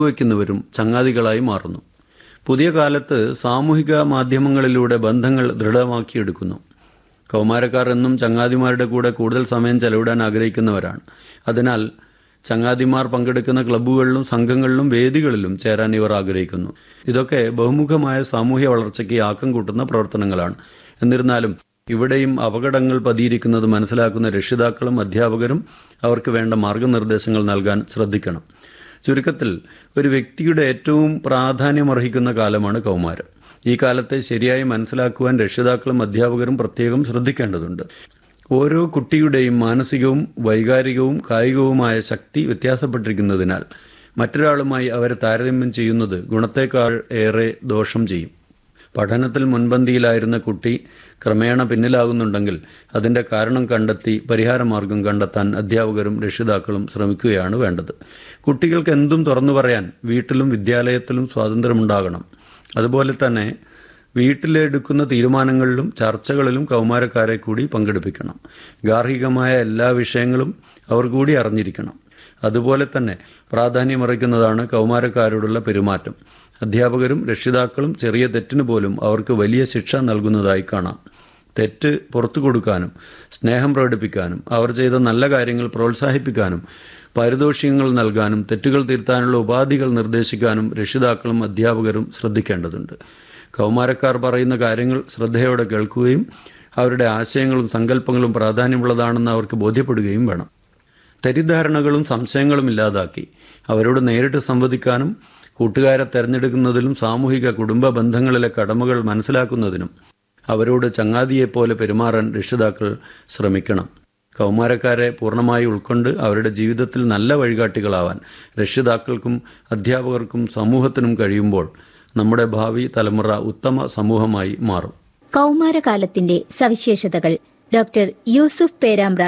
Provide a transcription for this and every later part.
പങ്കുവയ്ക്കുന്നവരും ചങ്ങാതികളായി മാറുന്നു പുതിയ കാലത്ത് സാമൂഹിക മാധ്യമങ്ങളിലൂടെ ബന്ധങ്ങൾ ദൃഢമാക്കിയെടുക്കുന്നു കൗമാരക്കാർ എന്നും ചങ്ങാതിമാരുടെ കൂടെ കൂടുതൽ സമയം ചെലവിടാൻ ആഗ്രഹിക്കുന്നവരാണ് അതിനാൽ ചങ്ങാതിമാർ പങ്കെടുക്കുന്ന ക്ലബ്ബുകളിലും സംഘങ്ങളിലും വേദികളിലും ചേരാൻ ഇവർ ആഗ്രഹിക്കുന്നു ഇതൊക്കെ ബഹുമുഖമായ സാമൂഹ്യ വളർച്ചയ്ക്ക് ആക്കം കൂട്ടുന്ന പ്രവർത്തനങ്ങളാണ് എന്നിരുന്നാലും ഇവിടെയും അപകടങ്ങൾ പതിയിരിക്കുന്നത് മനസ്സിലാക്കുന്ന രക്ഷിതാക്കളും അധ്യാപകരും അവർക്ക് വേണ്ട മാർഗനിർദ്ദേശങ്ങൾ നൽകാൻ ശ്രദ്ധിക്കണം ചുരുക്കത്തിൽ ഒരു വ്യക്തിയുടെ ഏറ്റവും പ്രാധാന്യമർഹിക്കുന്ന കാലമാണ് കൗമാരം ഈ കാലത്തെ ശരിയായി മനസ്സിലാക്കുവാൻ രക്ഷിതാക്കളും അധ്യാപകരും പ്രത്യേകം ശ്രദ്ധിക്കേണ്ടതുണ്ട് ഓരോ കുട്ടിയുടെയും മാനസികവും വൈകാരികവും കായികവുമായ ശക്തി വ്യത്യാസപ്പെട്ടിരിക്കുന്നതിനാൽ മറ്റൊരാളുമായി അവരെ താരതമ്യം ചെയ്യുന്നത് ഗുണത്തേക്കാൾ ഏറെ ദോഷം ചെയ്യും പഠനത്തിൽ മുൻപന്തിയിലായിരുന്ന കുട്ടി ക്രമേണ പിന്നിലാകുന്നുണ്ടെങ്കിൽ അതിന്റെ കാരണം കണ്ടെത്തി പരിഹാരമാർഗം കണ്ടെത്താൻ അധ്യാപകരും രക്ഷിതാക്കളും ശ്രമിക്കുകയാണ് വേണ്ടത് കുട്ടികൾക്ക് എന്തും തുറന്നു പറയാൻ വീട്ടിലും വിദ്യാലയത്തിലും സ്വാതന്ത്ര്യമുണ്ടാകണം അതുപോലെ തന്നെ വീട്ടിലെടുക്കുന്ന തീരുമാനങ്ങളിലും ചർച്ചകളിലും കൗമാരക്കാരെ കൂടി പങ്കെടുപ്പിക്കണം ഗാർഹികമായ എല്ലാ വിഷയങ്ങളും അവർ കൂടി അറിഞ്ഞിരിക്കണം അതുപോലെ തന്നെ പ്രാധാന്യമറിക്കുന്നതാണ് കൗമാരക്കാരോടുള്ള പെരുമാറ്റം അധ്യാപകരും രക്ഷിതാക്കളും ചെറിയ തെറ്റിന് പോലും അവർക്ക് വലിയ ശിക്ഷ നൽകുന്നതായി കാണാം തെറ്റ് പുറത്തു കൊടുക്കാനും സ്നേഹം പ്രകടിപ്പിക്കാനും അവർ ചെയ്ത നല്ല കാര്യങ്ങൾ പ്രോത്സാഹിപ്പിക്കാനും പാരിതോഷികങ്ങൾ നൽകാനും തെറ്റുകൾ തിരുത്താനുള്ള ഉപാധികൾ നിർദ്ദേശിക്കാനും രക്ഷിതാക്കളും അധ്യാപകരും ശ്രദ്ധിക്കേണ്ടതുണ്ട് കൗമാരക്കാർ പറയുന്ന കാര്യങ്ങൾ ശ്രദ്ധയോടെ കേൾക്കുകയും അവരുടെ ആശയങ്ങളും സങ്കല്പങ്ങളും പ്രാധാന്യമുള്ളതാണെന്ന് അവർക്ക് ബോധ്യപ്പെടുകയും വേണം തെറ്റിദ്ധാരണകളും സംശയങ്ങളും ഇല്ലാതാക്കി അവരോട് നേരിട്ട് സംവദിക്കാനും കൂട്ടുകാരെ തെരഞ്ഞെടുക്കുന്നതിലും സാമൂഹിക കുടുംബ ബന്ധങ്ങളിലെ കടമകൾ മനസ്സിലാക്കുന്നതിനും അവരോട് ചങ്ങാതിയെപ്പോലെ പെരുമാറാൻ രക്ഷിതാക്കൾ ശ്രമിക്കണം കൗമാരക്കാരെ പൂർണ്ണമായി ഉൾക്കൊണ്ട് അവരുടെ ജീവിതത്തിൽ നല്ല വഴികാട്ടികളാവാൻ രക്ഷിതാക്കൾക്കും അധ്യാപകർക്കും സമൂഹത്തിനും കഴിയുമ്പോൾ നമ്മുടെ ഭാവി തലമുറ ഉത്തമ സമൂഹമായി മാറും കൗമാരകാലത്തിന്റെ സവിശേഷതകൾ ഡോക്ടർ യൂസുഫ് പേരാമ്പ്ര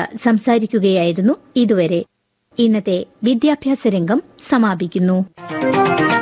സംസാരിക്കുകയായിരുന്നു ഇതുവരെ ഇന്നത്തെ വിദ്യാഭ്യാസ രംഗം സമാപിക്കുന്നു